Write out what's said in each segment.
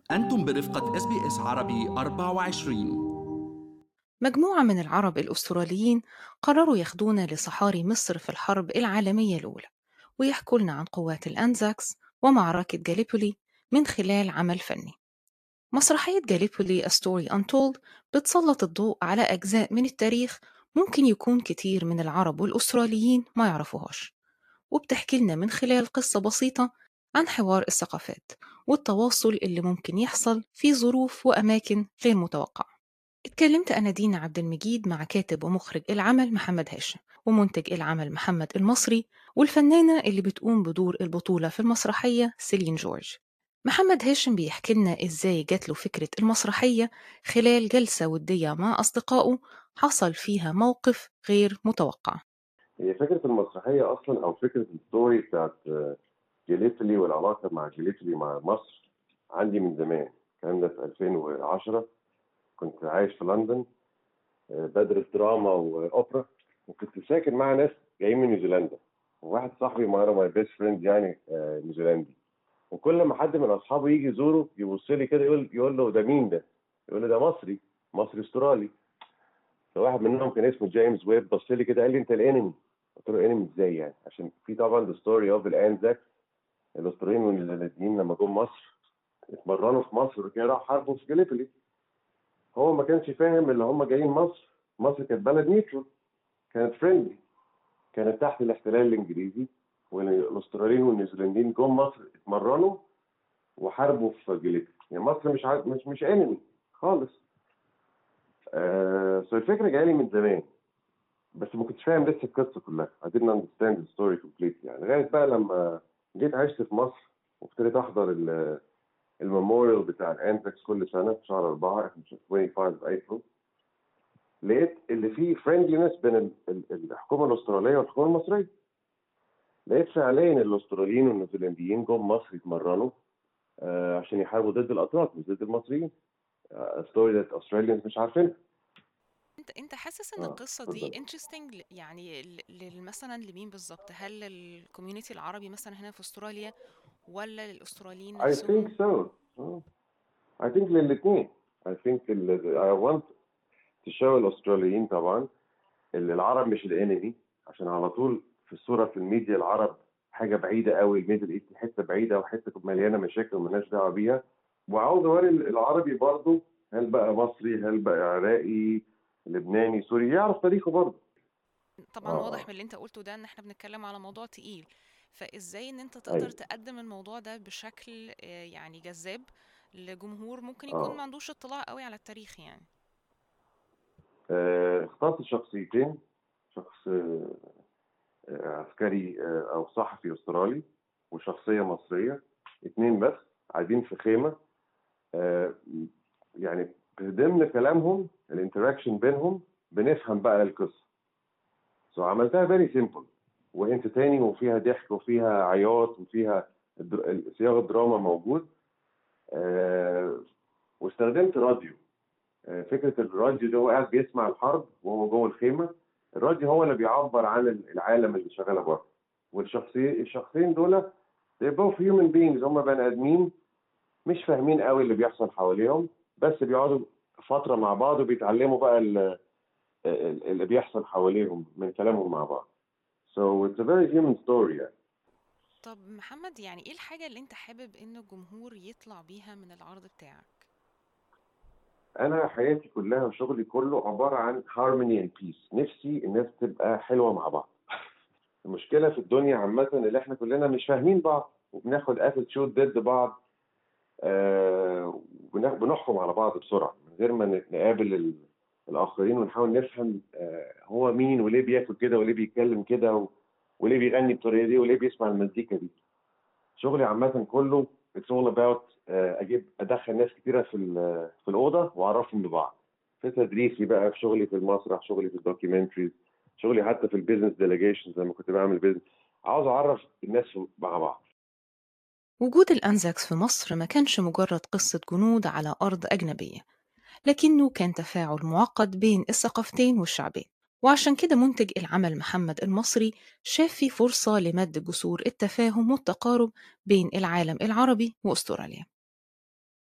أنتم برفقة اس بي اس عربي 24 مجموعة من العرب الأستراليين قرروا ياخدونا لصحاري مصر في الحرب العالمية الأولى ويحكوا لنا عن قوات الأنزاكس ومعركة جاليبولي من خلال عمل فني مسرحية جاليبولي A Story Untold بتسلط الضوء على أجزاء من التاريخ ممكن يكون كتير من العرب والأستراليين ما يعرفوهاش وبتحكي لنا من خلال قصة بسيطة عن حوار الثقافات والتواصل اللي ممكن يحصل في ظروف وأماكن غير متوقعة اتكلمت أنا دينا عبد المجيد مع كاتب ومخرج العمل محمد هاشم ومنتج العمل محمد المصري والفنانة اللي بتقوم بدور البطولة في المسرحية سيلين جورج محمد هاشم بيحكي لنا إزاي جات له فكرة المسرحية خلال جلسة ودية مع أصدقائه حصل فيها موقف غير متوقع هي فكرة المسرحية أصلا أو فكرة الستوري بتاعت آه، جليفلي والعلاقة مع جليفلي مع مصر عندي من زمان الكلام ده في 2010 كنت عايش في لندن آه، بدرس دراما وأوبرا وكنت ساكن مع ناس جايين من نيوزيلندا وواحد صاحبي معانا ماي بيست فريند يعني آه، نيوزيلندي وكل ما حد من أصحابه يجي يزوره يبص لي كده يقول يقول له ده مين ده؟ يقول له ده مصري مصري استرالي فواحد منهم كان اسمه جيمس ويب بص لي كده قال لي انت الانمي قلت له انمي ازاي يعني عشان في طبعا ذا ستوري اوف الانزاك الاستراليين والنيوزيلنديين لما جم مصر اتمرنوا في مصر وكده راحوا حاربوا في جاليبولي هو ما كانش فاهم اللي هم جايين مصر مصر كانت بلد نيوترال كانت فريندلي كانت تحت الاحتلال الانجليزي والاستراليين والنيوزيلنديين جم مصر اتمرنوا وحاربوا في جاليبولي يعني مصر مش عاد مش مش انمي خالص آه so الفكره جايه لي من زمان بس ما كنتش فاهم لسه القصه كلها I didn't understand the story completely يعني لغايه بقى لما جيت عشت في مصر وابتديت احضر ال- الميموريال بتاع الانتكس كل سنه في شهر 4 احنا في 25 ابريل لقيت اللي فيه فريندلينس بين ال- ال- الحكومه الاستراليه والحكومه المصريه لقيت فعليا الاستراليين والنيوزيلنديين جم مصر يتمرنوا آه عشان يحاربوا ضد الاتراك مش ضد المصريين ستوري ذات Australians مش عارفينها انت انت حاسس ان آه، القصه دي بالظبط. انترستنج يعني ل- لل- مثلا لمين بالظبط هل للكوميونتي العربي مثلا هنا في استراليا ولا للاستراليين I نفسهم think so. Oh. I think للاثنين. I think ال- I want to show الأستراليين طبعا اللي العرب مش الانمي عشان على طول في الصورة في الميديا العرب حاجة بعيدة قوي الميدل ايست حتة بعيدة وحتة مليانة مشاكل ومالناش دعوة بيها وعاوز اوري العربي برضه هل بقى مصري هل بقى عراقي لبناني سوري يعرف تاريخه برضه طبعا آه. واضح من اللي انت قلته ده ان احنا بنتكلم على موضوع تقيل فازاي ان انت أيوة. تقدر تقدم الموضوع ده بشكل آه، يعني جذاب لجمهور ممكن يكون آه. ما عندوش اطلاع قوي على التاريخ يعني آه، اخترت شخصيتين شخص آه، آه، عسكري آه، او صحفي استرالي وشخصيه مصريه اتنين بس قاعدين في خيمه آه، يعني ضمن كلامهم الانتراكشن بينهم بنفهم بقى القصه سو عملتها فيري سيمبل وانترتيننج وفيها ضحك وفيها عياط وفيها الدر- صياغه دراما موجود آه، واستخدمت راديو آه، فكره الراديو ده هو قاعد بيسمع الحرب وهو جوه الخيمه الراديو هو اللي بيعبر عن العالم اللي شغاله بره والشخصين الشخصين دول they both human beings هم بني ادمين مش فاهمين قوي اللي بيحصل حواليهم بس بيقعدوا فتره مع بعض وبيتعلموا بقى ال- ال- اللي بيحصل حواليهم من كلامهم مع بعض so it's a very human story يعني. طب محمد يعني ايه الحاجة اللي انت حابب ان الجمهور يطلع بيها من العرض بتاعك انا حياتي كلها وشغلي كله عباره عن harmony and peace نفسي الناس تبقى حلوه مع بعض المشكله في الدنيا عامه اللي احنا كلنا مش فاهمين بعض وبناخد اتيتيود ضد بعض آه وبنحكم على بعض بسرعه من غير ما نقابل ال- الاخرين ونحاول نفهم آه هو مين وليه بياكل كده وليه بيتكلم كده و- وليه بيغني بالطريقه دي وليه بيسمع المزيكا دي شغلي عامه كله it's all about آه، اجيب ادخل ناس كتيره في ال- في الاوضه واعرفهم ببعض في تدريسي بقى في شغلي في المسرح شغلي في الدوكيومنتريز شغلي حتى في البيزنس ديليجيشنز لما كنت بعمل بيزنس عاوز اعرف الناس مع بعض وجود الأنزاكس في مصر ما كانش مجرد قصة جنود على أرض أجنبية لكنه كان تفاعل معقد بين الثقافتين والشعبين وعشان كده منتج العمل محمد المصري شاف فيه فرصة لمد جسور التفاهم والتقارب بين العالم العربي وأستراليا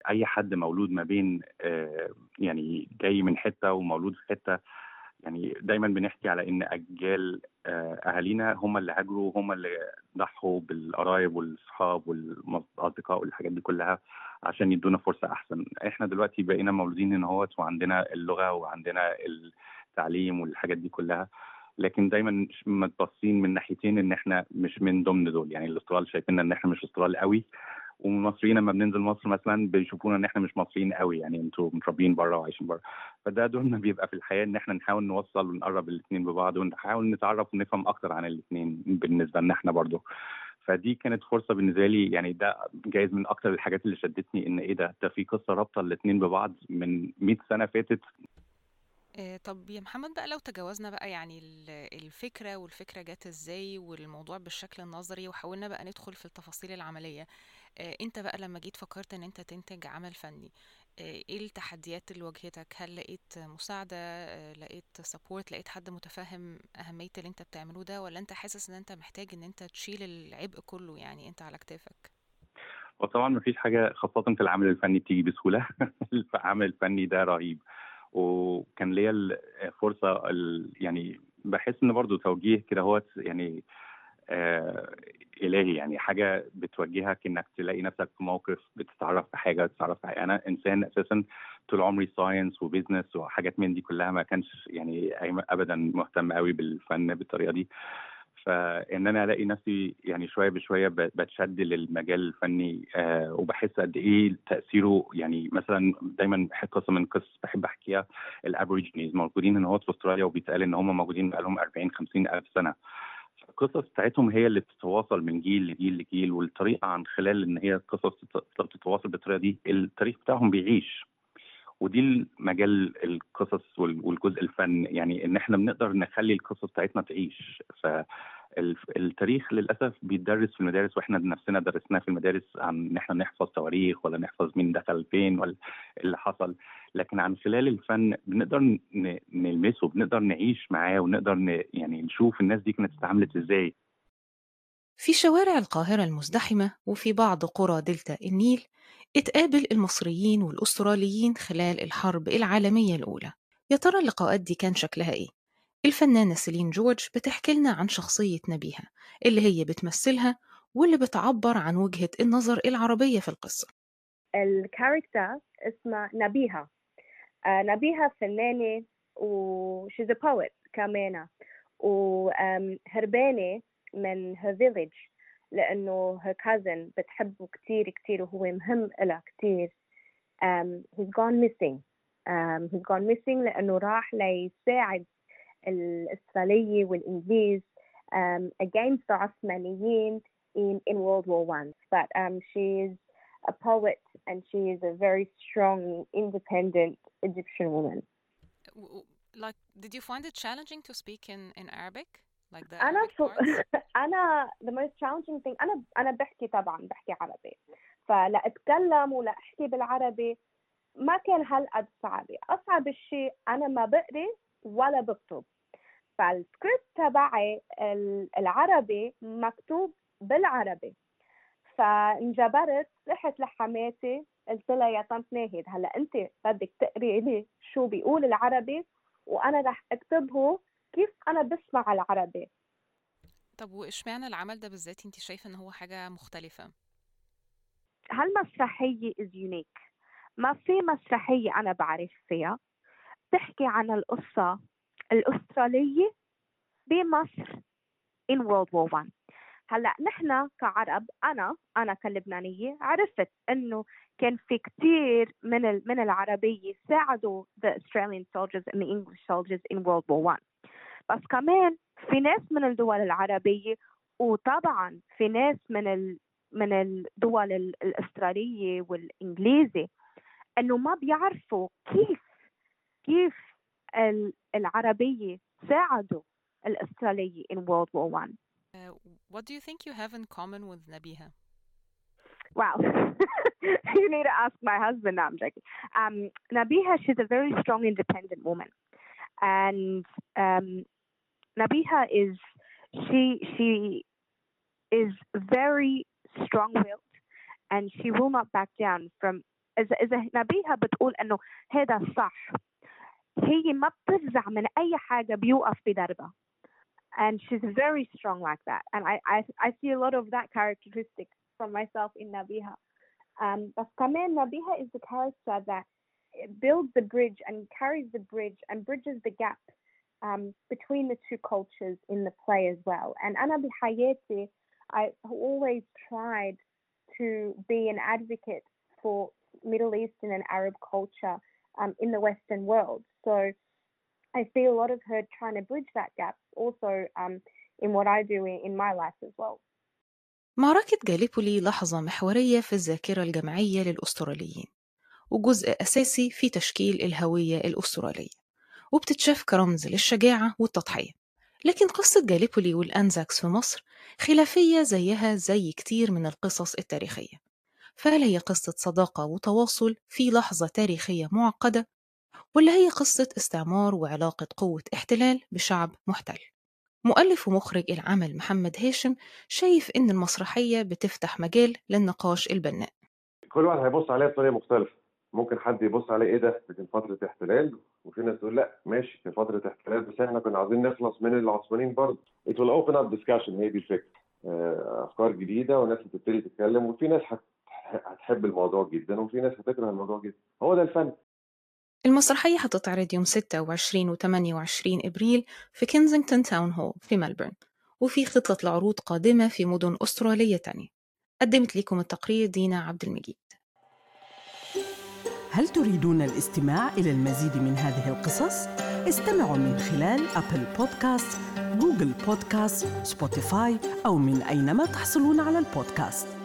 اي حد مولود ما بين آه، يعني جاي من حته ومولود في حته يعني دايما بنحكي على ان اجيال آه، اهالينا هم اللي هاجروا هم اللي ضحوا بالقرايب والصحاب والاصدقاء والحاجات دي كلها عشان يدونا فرصه احسن احنا دلوقتي بقينا مولودين هنا اهوت وعندنا اللغه وعندنا التعليم والحاجات دي كلها لكن دايما متبصين من ناحيتين ان احنا مش من ضمن دول يعني الاسترال شايفيننا ان احنا مش استرال قوي والمصريين لما بننزل مصر مثلا بيشوفونا ان احنا مش مصريين قوي يعني انتوا متربيين بره وعايشين بره فده دورنا بيبقى في الحياه ان احنا نحاول نوصل ونقرب الاثنين ببعض ونحاول نتعرف ونفهم اكتر عن الاثنين بالنسبه لنا احنا برضه فدي كانت فرصه بالنسبه لي يعني ده جايز من اكتر الحاجات اللي شدتني ان ايه ده ده في قصه رابطه الاثنين ببعض من 100 سنه فاتت آه، طب يا محمد بقى لو تجاوزنا بقى يعني ال- الفكرة والفكرة جت ازاي والموضوع بالشكل النظري وحاولنا بقى ندخل في التفاصيل العملية آه، انت بقى لما جيت فكرت ان انت تنتج عمل فني آه، ايه التحديات اللي واجهتك هل لقيت مساعدة آه، لقيت سبورت لقيت حد متفهم أهمية اللي انت بتعمله ده ولا انت حاسس ان انت محتاج ان انت تشيل العبء كله يعني انت على كتافك وطبعا ما فيش حاجه خاصه في العمل الفني بتيجي بسهوله العمل الفني ده رهيب وكان ليا الفرصه ال- يعني بحس ان برضو توجيه كده هو يعني آه الهي يعني حاجه بتوجهك انك تلاقي نفسك في موقف بتتعرف في حاجه تتعرف في حاجة. انا انسان اساسا طول عمري ساينس وبيزنس وحاجات من دي كلها ما كانش يعني أي- ابدا مهتم قوي بالفن بالطريقه دي فان انا الاقي نفسي يعني شويه بشويه ب- بتشد للمجال الفني آه وبحس قد ايه تاثيره يعني مثلا دايما بحب قصه من قصص بحب احكيها الابوريجينيز موجودين هنا في استراليا وبيتقال ان هم موجودين بقالهم 40 50 الف سنه القصص بتاعتهم هي اللي بتتواصل من جيل لجيل لجيل والطريقه عن خلال ان هي القصص تت- بتتواصل بالطريقه دي التاريخ بتاعهم بيعيش ودي المجال القصص وال- والجزء الفن يعني ان احنا بنقدر نخلي القصص بتاعتنا تعيش فالتاريخ للاسف بيتدرس في المدارس واحنا نفسنا درسناه في المدارس عن ان احنا نحفظ تواريخ ولا نحفظ مين دخل فين ولا اللي حصل لكن عن خلال الفن بنقدر ن- نلمسه بنقدر نعيش معاه ونقدر ن... يعني نشوف الناس دي كانت اتعاملت ازاي في شوارع القاهرة المزدحمة وفي بعض قرى دلتا النيل اتقابل المصريين والأستراليين خلال الحرب العالمية الأولى يا ترى اللقاءات دي كان شكلها إيه؟ الفنانة سيلين جورج بتحكي لنا عن شخصية نبيها اللي هي بتمثلها واللي بتعبر عن وجهة النظر العربية في القصة الكاركتر اسمها نبيها آه نبيها فنانة و she's a poet كمان وهربانة من her village لأنه her cousin بتحبه كتير كتير وهو مهم إلها كتير um, he's gone missing um, he's gone missing لأنه راح ليساعد الإسرائيلية والإنجليز um, against the Osmaniyin in, in World War One. But um, she is a poet and she is a very strong, independent Egyptian woman. W- w- Like, did you find it challenging to speak in, in Arabic? Like the أنا Arabic شو parts? أنا the most challenging thing أنا أنا بحكي طبعا بحكي عربي فلا أتكلم ولا أحكي بالعربي ما كان هالقد صعبة أصعب الشيء أنا ما بقري ولا بكتب فالسكريبت تبعي ال- العربي مكتوب بالعربي فانجبرت رحت لحماتي قلت لها يا طنط ناهد هلا انت بدك تقري لي شو بيقول العربي وانا رح اكتبه كيف انا بسمع العربي طب وإشمعنى العمل ده بالذات انت شايفة ان هو حاجة مختلفة؟ هالمسرحية is unique ما في مسرحية أنا بعرف فيها تحكي عن القصة الأسترالية بمصر in World War One هلا نحن كعرب أنا أنا كلبنانية عرفت إنه كان في كتير من ال- من العربية ساعدوا the Australian soldiers and the English soldiers in World War One بس كمان في ناس من الدول العربية وطبعا في ناس من ال من الدول ال- الأسترالية والإنجليزي إنه ما بيعرفوا كيف كيف ال- العربية ساعدوا الأسترالية in World War One. Uh, what do you think you have in common with Nabiha? Wow. you need to ask my husband. No, I'm joking. Um, Nabiha, she's a very strong, independent woman. And um, Nabiha is, she, she is very strong willed and she will not back down from إذا إذا نبيها بتقول إنه هذا الصح هي ما بتفزع من أي حاجة بيوقف بدربها and she's very strong like that and I, I, I see a lot of that characteristic from myself in Nabiha um, but كمان Nabiha is the character that builds the bridge and carries the bridge and bridges the gap um, between the two cultures in the play as well. And Ana Bihayeti, I always tried to be an advocate for Middle Eastern and Arab culture um, in the Western world. So I see a lot of her trying to bridge that gap also um, in what I do in, in my life as well. معركة جاليبولي لحظة محورية في الذاكرة الجمعية للأستراليين وجزء أساسي في تشكيل الهوية الأسترالية وبتتشاف كرمز للشجاعة والتضحية لكن قصة جاليبولي والأنزاكس في مصر خلافية زيها زي كتير من القصص التاريخية فهل هي قصة صداقة وتواصل في لحظة تاريخية معقدة ولا هي قصة استعمار وعلاقة قوة احتلال بشعب محتل مؤلف ومخرج العمل محمد هاشم شايف إن المسرحية بتفتح مجال للنقاش البناء كل واحد هيبص عليها بطريقه مختلفه ممكن حد يبص عليه ايه ده دي كانت فتره احتلال وفي ناس تقول لا ماشي في فتره احتلال بس احنا كنا عاوزين نخلص من العثمانيين برضه it will open up discussion هي دي الفكره آه، افكار جديده وناس هتبتدي تتكلم وفي ناس هت- هتحب الموضوع جدا وفي ناس هتكره الموضوع جدا هو ده الفن المسرحية هتتعرض يوم 26 و 28 إبريل في كنزنغتون تاون هول في ملبورن وفي خطة لعروض قادمة في مدن أسترالية تانية قدمت لكم التقرير دينا عبد المجيد هل تريدون الاستماع إلى المزيد من هذه القصص؟ استمعوا من خلال أبل بودكاست، جوجل بودكاست، سبوتيفاي أو من أينما تحصلون على البودكاست